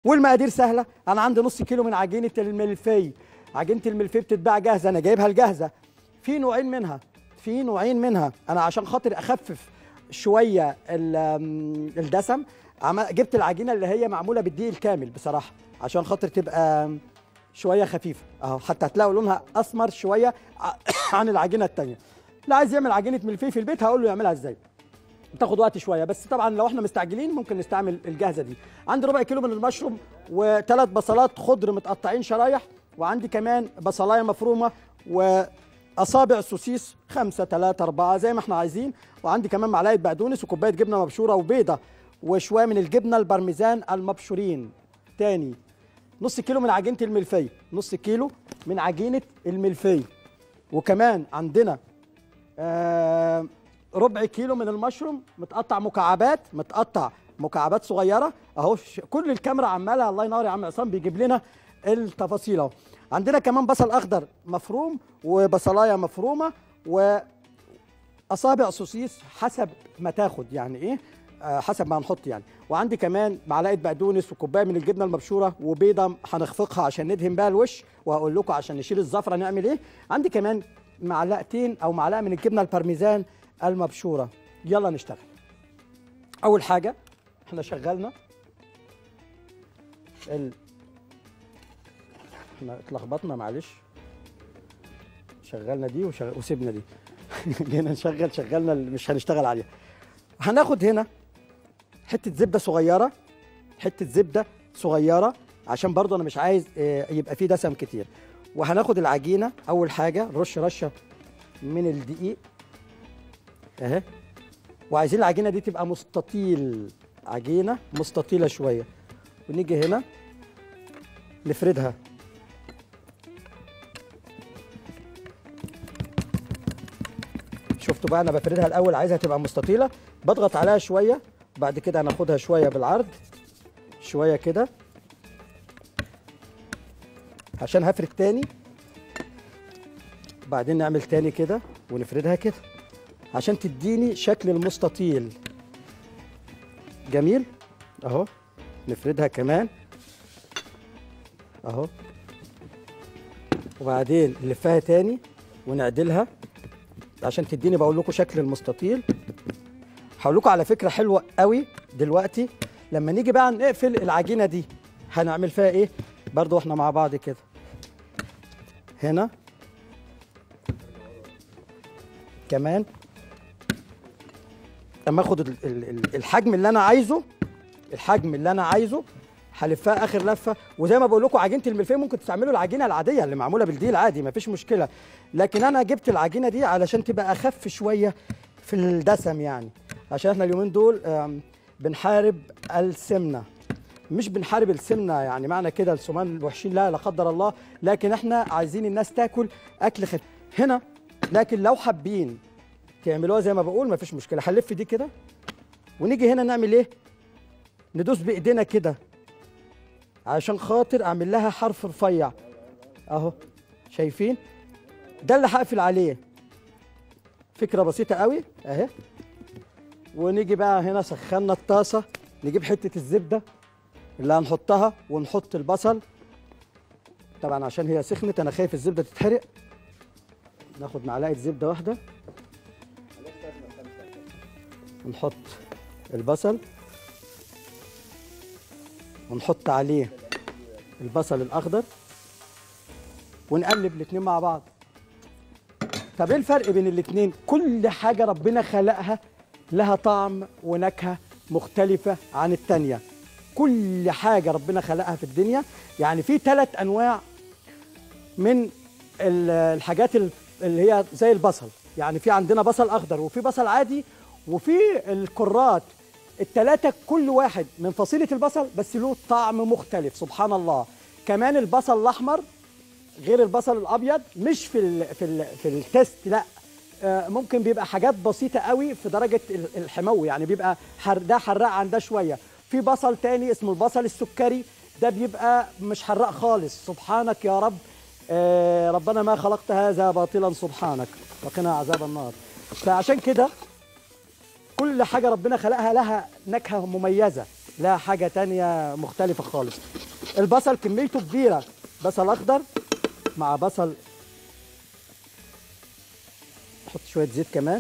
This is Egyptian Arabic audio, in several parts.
والمقادير سهله انا عندي نص كيلو من عجينه الملفي عجينه الملفي بتتباع جاهزه انا جايبها الجاهزه في نوعين منها في نوعين منها انا عشان خاطر اخفف شويه ال- آم، الدسم عم- جبت العجينه اللي هي معموله بالدقيق الكامل بصراحه عشان خاطر تبقى شويه خفيفه اهو حتى هتلاقوا لونها اسمر شويه ع- عن العجينه التانيه اللي عايز يعمل عجينه ملفيه في البيت هقول له يعملها ازاي تاخد وقت شويه بس طبعا لو احنا مستعجلين ممكن نستعمل الجاهزه دي عندي ربع كيلو من المشروم وثلاث بصلات خضر متقطعين شرايح وعندي كمان بصلايه مفرومه واصابع سوسيس خمسة ثلاثة أربعة زي ما احنا عايزين وعندي كمان معلقة بقدونس وكوباية جبنة مبشورة وبيضة وشوية من الجبنة البارميزان المبشورين تاني نص كيلو من عجينة الملفي نص كيلو من عجينة الملفي وكمان عندنا آه ربع كيلو من المشروم متقطع مكعبات متقطع مكعبات صغيره اهو ش- كل الكاميرا عماله الله ينور يا عم عصام بيجيب لنا التفاصيل اهو عندنا كمان بصل اخضر مفروم وبصلايه مفرومه واصابع سوسيس حسب ما تاخد يعني ايه آه حسب ما هنحط يعني وعندي كمان معلقه بقدونس وكوبايه من الجبنه المبشوره وبيضه هنخفقها عشان ندهن بيها الوش وهقول لكم عشان نشيل الزفره نعمل ايه عندي كمان معلقتين او معلقه من الجبنه البارميزان المبشوره يلا نشتغل اول حاجه احنا شغلنا ال... احنا اتلخبطنا معلش شغلنا دي وشغل... وسيبنا دي جينا نشغل شغلنا اللي مش هنشتغل عليها هناخد هنا حته زبده صغيره حته زبده صغيره عشان برضو انا مش عايز آه، يبقى فيه دسم كتير وهناخد العجينه اول حاجه نرش رشه من الدقيق اهي وعايزين العجينه دي تبقى مستطيل عجينه مستطيله شويه ونيجي هنا نفردها شفتوا بقى انا بفردها الاول عايزها تبقى مستطيله بضغط عليها شويه بعد كده هناخدها شويه بالعرض شويه كده عشان هفرد تاني بعدين نعمل تاني كده ونفردها كده عشان تديني شكل المستطيل جميل اهو نفردها كمان اهو وبعدين نلفها تاني ونعدلها عشان تديني بقول لكم شكل المستطيل هقول لكم على فكره حلوه قوي دلوقتي لما نيجي بقى نقفل العجينه دي هنعمل فيها ايه برضو احنا مع بعض كده هنا كمان اما اخد ال- ال- ال- الحجم اللي انا عايزه الحجم اللي انا عايزه هلفها اخر لفه وزي ما بقول لكم عجينه الملفيه ممكن تستعملوا العجينه العاديه اللي معموله بالديل عادي مفيش مشكله لكن انا جبت العجينه دي علشان تبقى اخف شويه في الدسم يعني عشان احنا اليومين دول آم، بنحارب السمنه مش بنحارب السمنه يعني معنى كده السمان الوحشين لا لا قدر الله لكن احنا عايزين الناس تاكل اكل خفيف هنا لكن لو حابين تعملوها زي ما بقول مفيش مشكله هنلف دي كده ونيجي هنا نعمل ايه ندوس بايدينا كده عشان خاطر اعمل لها حرف رفيع اهو شايفين ده اللي هقفل عليه فكره بسيطه قوي اهي ونيجي بقى هنا سخنا الطاسه نجيب حته الزبده اللي هنحطها ونحط البصل طبعا عشان هي سخنت انا خايف الزبده تتحرق ناخد معلقه زبده واحده ونحط البصل ونحط عليه البصل الاخضر ونقلب الاتنين مع بعض طب ايه الفرق بين الاتنين كل حاجه ربنا خلقها لها طعم ونكهه مختلفه عن التانيه كل حاجه ربنا خلقها في الدنيا يعني في ثلاث انواع من ال- الحاجات ال- اللي هي زي البصل يعني في عندنا بصل اخضر وفي بصل عادي وفي الكرات التلاتة كل واحد من فصيلة البصل بس له طعم مختلف سبحان الله كمان البصل الأحمر غير البصل الأبيض مش في ال في ال في التست لا آه، ممكن بيبقى حاجات بسيطة قوي في درجة ال- الحمو يعني بيبقى حر ده حراق عن ده شوية في بصل تاني اسمه البصل السكري ده بيبقى مش حراق خالص سبحانك يا رب آه، ربنا ما خلقت هذا باطلا سبحانك وقنا عذاب النار فعشان كده كل حاجة ربنا خلقها لها نكهة مميزة لا حاجه تانية مختلفه خالص البصل كميته كبيره بصل اخضر مع بصل نحط شويه زيت كمان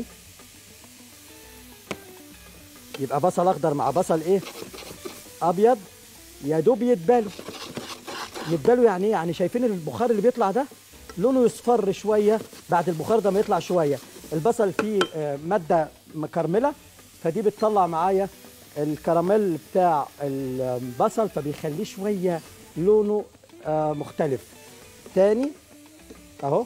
يبقى بصل اخضر مع بصل ايه ابيض يا دوب يتبالوا يتبالوا يعني ايه يعني شايفين البخار اللي بيطلع ده لونه يصفر شويه بعد البخار ده ما يطلع شويه البصل فيه آه، ماده مكرمله فدي بتطلع معايا الكراميل بتاع البصل فبيخليه شويه لونه آه، مختلف تاني اهو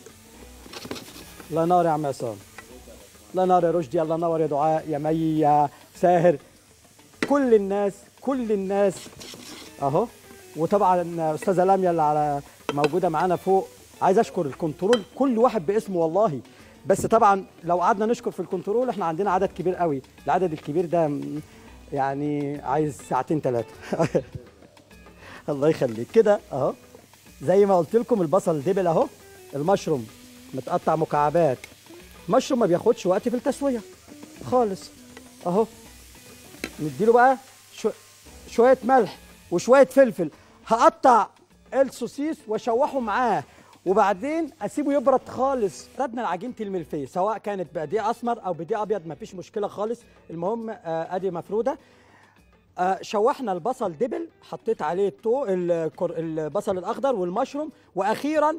الله ينور يا عم عصام الله ينور يا رشدي الله ينور يا دعاء يا مي يا ساهر كل الناس كل الناس اهو وطبعا استاذه لاميا اللي على موجوده معانا فوق عايز اشكر الكنترول كل واحد باسمه والله بس طبعا لو قعدنا نشكر في الكنترول احنا عندنا عدد كبير قوي العدد الكبير ده م- يعني عايز ساعتين ثلاثه الله يخليك كده اهو زي ما قلت لكم البصل دبل اهو المشروم متقطع مكعبات مشروم ما بياخدش وقت في التسويه خالص اهو نديله بقى شو شويه ملح وشويه فلفل هقطع السوسيس واشوحه معاه وبعدين اسيبه يبرد خالص ردنا لعجينه الملفيه سواء كانت بدقيق اسمر او بدقيق ابيض مفيش مشكله خالص المهم آه، ادي مفروده آه، شوحنا البصل دبل حطيت عليه التو الكر- البصل الاخضر والمشروم واخيرا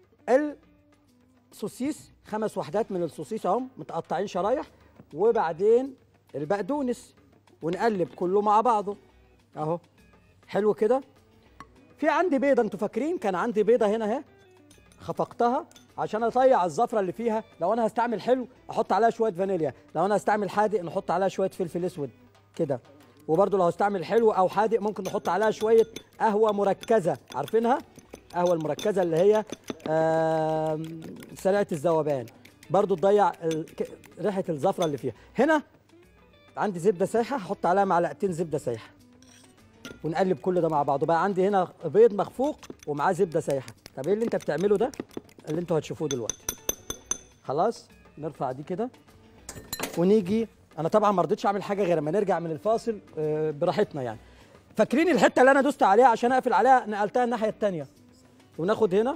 السوسيس خمس وحدات من السوسيس اهم متقطعين شرايح وبعدين البقدونس ونقلب كله مع بعضه اهو حلو كده في عندي بيضه انتوا فاكرين كان عندي بيضه هنا اهي خفقتها عشان اطيع الزفره اللي فيها لو انا هستعمل حلو احط عليها شويه فانيليا لو انا هستعمل حادق نحط عليها شويه فلفل اسود كده وبرده لو هستعمل حلو او حادق ممكن نحط عليها شويه قهوه مركزه عارفينها قهوه المركزه اللي هي آم، سريعه الذوبان برضو تضيع ال- ك- ريحه الزفره اللي فيها هنا عندي زبده سايحه هحط عليها معلقتين زبده سايحه ونقلب كل ده مع بعضه بقى عندي هنا بيض مخفوق ومعاه زبده سايحه طب ايه اللي انت بتعمله ده اللي انتوا هتشوفوه دلوقتي خلاص نرفع دي كده ونيجي انا طبعا ما رضيتش اعمل حاجه غير لما نرجع من الفاصل آه، براحتنا يعني فاكرين الحته اللي انا دوست عليها عشان اقفل عليها نقلتها الناحيه الثانيه وناخد هنا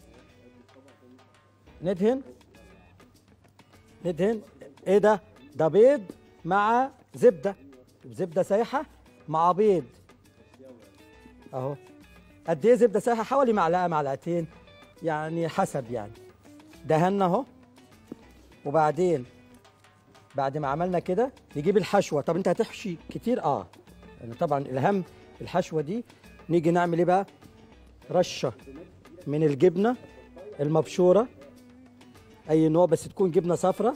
ندهن ندهن ايه ده ده بيض مع زبده زبده سايحه مع بيض اهو قد ايه زبده سايحه حوالي معلقه معلقتين يعني حسب يعني دهنا اهو وبعدين بعد ما عملنا كده نجيب الحشوه طب انت هتحشي كتير اه يعني طبعا الاهم الحشوه دي نيجي نعمل ايه بقى رشه من الجبنه المبشوره اي نوع بس تكون جبنه صفرة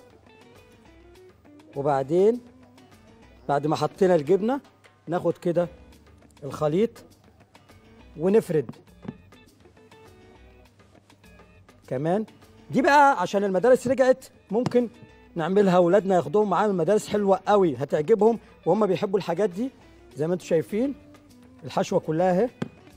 وبعدين بعد ما حطينا الجبنه ناخد كده الخليط ونفرد كمان دي بقى عشان المدارس رجعت ممكن نعملها اولادنا ياخدوهم معانا المدارس حلوه قوي هتعجبهم وهم بيحبوا الحاجات دي زي ما انتم شايفين الحشوه كلها اهي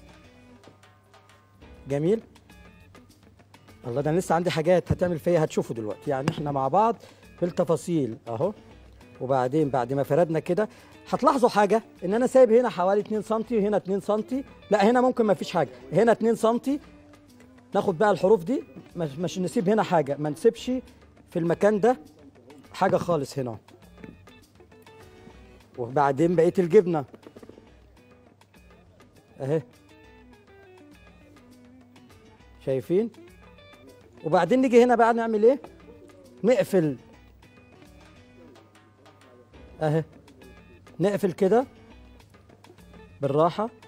جميل الله ده انا لسه عندي حاجات هتعمل فيا هتشوفوا دلوقتي يعني احنا مع بعض في التفاصيل اهو وبعدين بعد ما فردنا كده هتلاحظوا حاجه ان انا سايب هنا حوالي 2 سم وهنا 2 سم لا هنا ممكن ما فيش حاجه هنا 2 سم ناخد بقى الحروف دي مش, مش نسيب هنا حاجه ما نسيبش في المكان ده حاجه خالص هنا وبعدين بقيه الجبنه اهي شايفين وبعدين نيجي هنا بقى نعمل ايه نقفل اهي نقفل كده بالراحه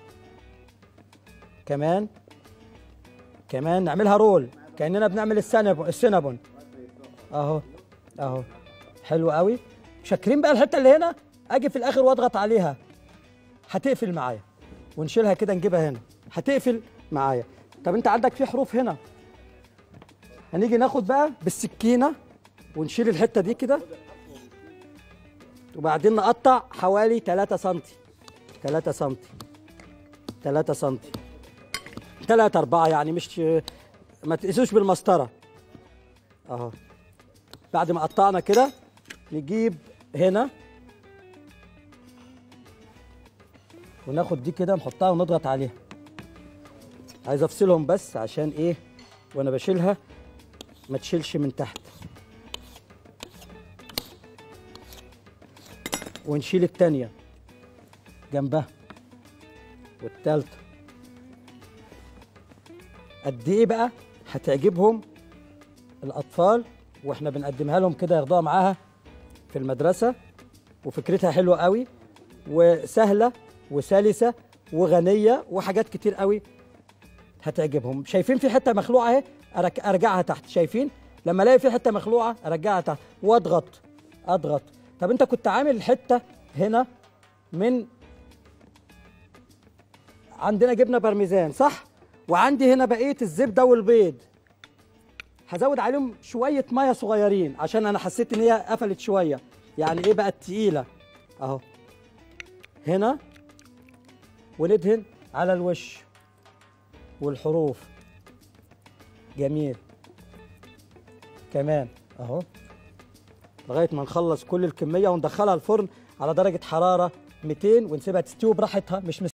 كمان كمان نعملها رول كاننا بنعمل السنب السينابون اهو اهو حلو قوي شاكرين بقى الحته اللي هنا اجي في الاخر واضغط عليها هتقفل معايا ونشيلها كده نجيبها هنا هتقفل معايا طب انت عندك في حروف هنا هنيجي ناخد بقى بالسكينه ونشيل الحته دي كده وبعدين نقطع حوالي 3 سم 3 سم 3 سم 3 4 يعني مش ما تقيسوش بالمسطره اهو بعد ما قطعنا كده نجيب هنا وناخد دي كده نحطها ونضغط عليها عايز افصلهم بس عشان ايه وانا بشيلها ما تشيلش من تحت ونشيل التانية جنبها والتالتة قد ايه بقى هتعجبهم الاطفال واحنا بنقدمها لهم كده ياخدوها معاها في المدرسة وفكرتها حلوة قوي وسهلة وسلسة وغنية وحاجات كتير قوي هتعجبهم شايفين في حتة مخلوعة اهي أرك- ارجعها تحت شايفين لما الاقي في حتة مخلوعة ارجعها تحت واضغط اضغط طب انت كنت عامل حتة هنا من عندنا جبنة بارميزان صح وعندي هنا بقية الزبدة والبيض هزود عليهم شويه ميه صغيرين عشان انا حسيت ان هي قفلت شويه يعني ايه بقت تقيله اهو هنا وندهن على الوش والحروف جميل كمان اهو لغايه ما نخلص كل الكميه وندخلها الفرن على درجه حراره 200 ونسيبها تستوي براحتها مش